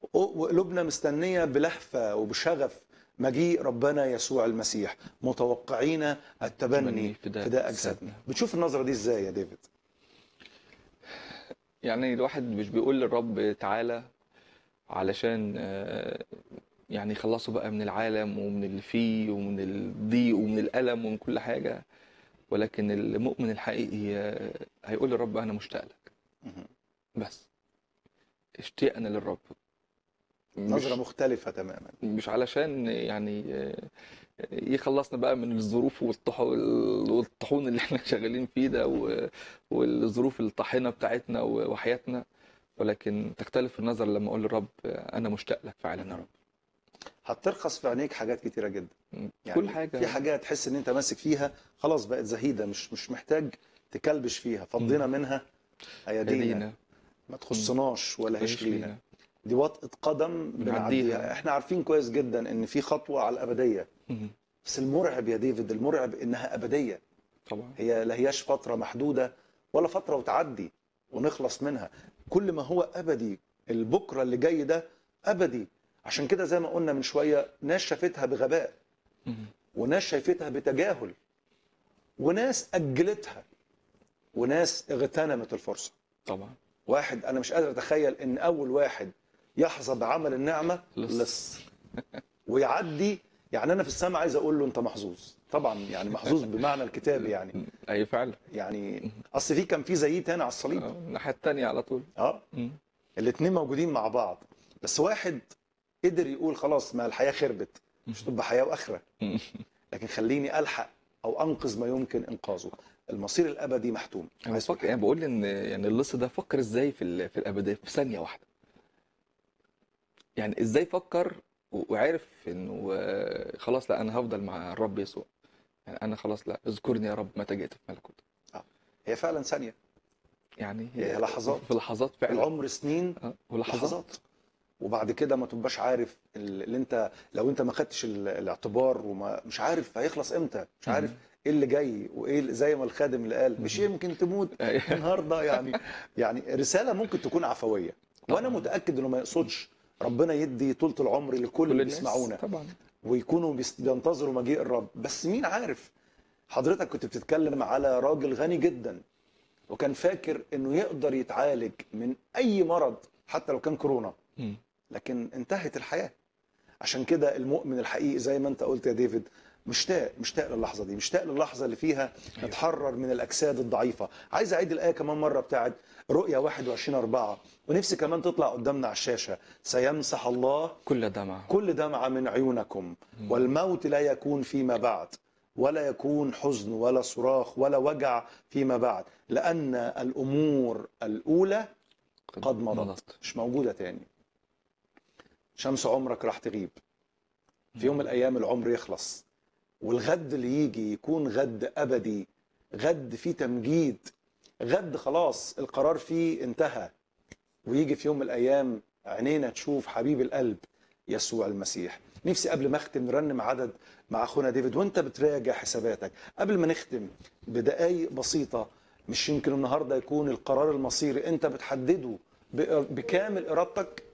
وقلوبنا مستنيه بلهفه وبشغف مجيء ربنا يسوع المسيح متوقعين التبني تبني فداء فداء اجسادنا بتشوف النظره دي ازاي يا ديفيد يعني الواحد مش بيقول للرب تعالى علشان آه، يعني يخلصه بقى من العالم ومن اللي فيه ومن الضيق ومن الألم ومن كل حاجة ولكن المؤمن الحقيقي آه، هيقول للرب أنا مشتاق لك مهم. بس اشتياقنا للرب مش نظره مختلفه تماما مش علشان يعني آه، يخلصنا بقى من الظروف والطح- والطحون اللي احنا شغالين فيه ده و- والظروف الطاحنه بتاعتنا و- وحياتنا ولكن تختلف النظر لما اقول للرب انا مشتاق لك فعلا يا رب هترخص في عينيك حاجات كتيره جدا يعني كل حاجه في حاجات تحس ان انت ماسك فيها خلاص بقت زهيده مش مش محتاج تكلبش فيها فضينا منها ايادينا هدينا ما تخصناش ولا هيش عيش لينا لينا دي وطأة قدم بنعديها نعديها. احنا عارفين كويس جدا ان في خطوه على الابديه مم. بس المرعب يا ديفيد المرعب انها ابديه طبعا هي لا هياش فتره محدوده ولا فتره وتعدي ونخلص منها كل ما هو ابدي البكره اللي جاي ده ابدي عشان كده زي ما قلنا من شويه ناس شافتها بغباء مم. وناس شايفتها بتجاهل وناس اجلتها وناس اغتنمت الفرصه طبعا واحد انا مش قادر اتخيل ان اول واحد يحظى بعمل النعمه لص. لص ويعدي يعني انا في السماء عايز اقول له انت محظوظ طبعا يعني محظوظ بمعنى الكتاب يعني اي فعلا يعني اصل في كان في زيه تاني على الصليب آه، الناحيه الثانيه على طول اه مم. الاثنين موجودين مع بعض بس واحد قدر يقول خلاص ما الحياه خربت مش تبقى حياه واخره مم. لكن خليني الحق او انقذ ما يمكن انقاذه المصير الابدي محتوم انا عايز بفكر يعني بقول ان يعني اللص ده فكر ازاي في ال- في الابديه في ثانيه واحده يعني ازاي فكر و- وعرف انه آه، خلاص لا انا هفضل مع الرب يسوع يعني انا خلاص لا اذكرني يا رب متى جئت في ملكوتك هي فعلا ثانيه يعني هي لحظات. في لحظات فعلا العمر سنين آه، ولحظات لحظات وبعد كده ما تبقاش عارف اللي انت لو انت ما خدتش ال- الاعتبار وما مش عارف هيخلص امتى مش مم. عارف ايه اللي جاي وايه اللي- زي ما الخادم اللي قال مش مم. يمكن تموت أيوة. النهارده يعني يعني رساله ممكن تكون عفويه وانا طبعاً. متاكد انه ما يقصدش ربنا يدي طولة العمر لكل كل اللي الناس بيسمعونا طبعا ويكونوا بيس- بينتظروا مجيء الرب بس مين عارف حضرتك كنت بتتكلم على راجل غني جدا وكان فاكر انه يقدر يتعالج من اي مرض حتى لو كان كورونا مم. لكن انتهت الحياة عشان كده المؤمن الحقيقي زي ما انت قلت يا ديفيد مشتاق مشتاق للحظة دي مشتاق للحظة اللي فيها أيوة. نتحرر من الأجساد الضعيفة عايز أعيد الآية كمان مرة بتاعت رؤيا 21 4 ونفسي كمان تطلع قدامنا على الشاشة سيمسح الله كل دمعه كل دمعة من عيونكم مم. والموت لا يكون فيما بعد ولا يكون حزن ولا صراخ ولا وجع فيما بعد لأن الأمور الأولى قد مضت مش موجودة تاني شمس عمرك راح تغيب في يوم من الأيام العمر يخلص والغد اللي يجي يكون غد أبدي غد فيه تمجيد غد خلاص القرار فيه انتهى ويجي في يوم من الأيام عينينا تشوف حبيب القلب يسوع المسيح نفسي قبل ما اختم نرنم عدد مع اخونا ديفيد وانت بتراجع حساباتك قبل ما نختم بدقايق بسيطه مش يمكن النهارده يكون القرار المصيري انت بتحدده ب- بكامل ارادتك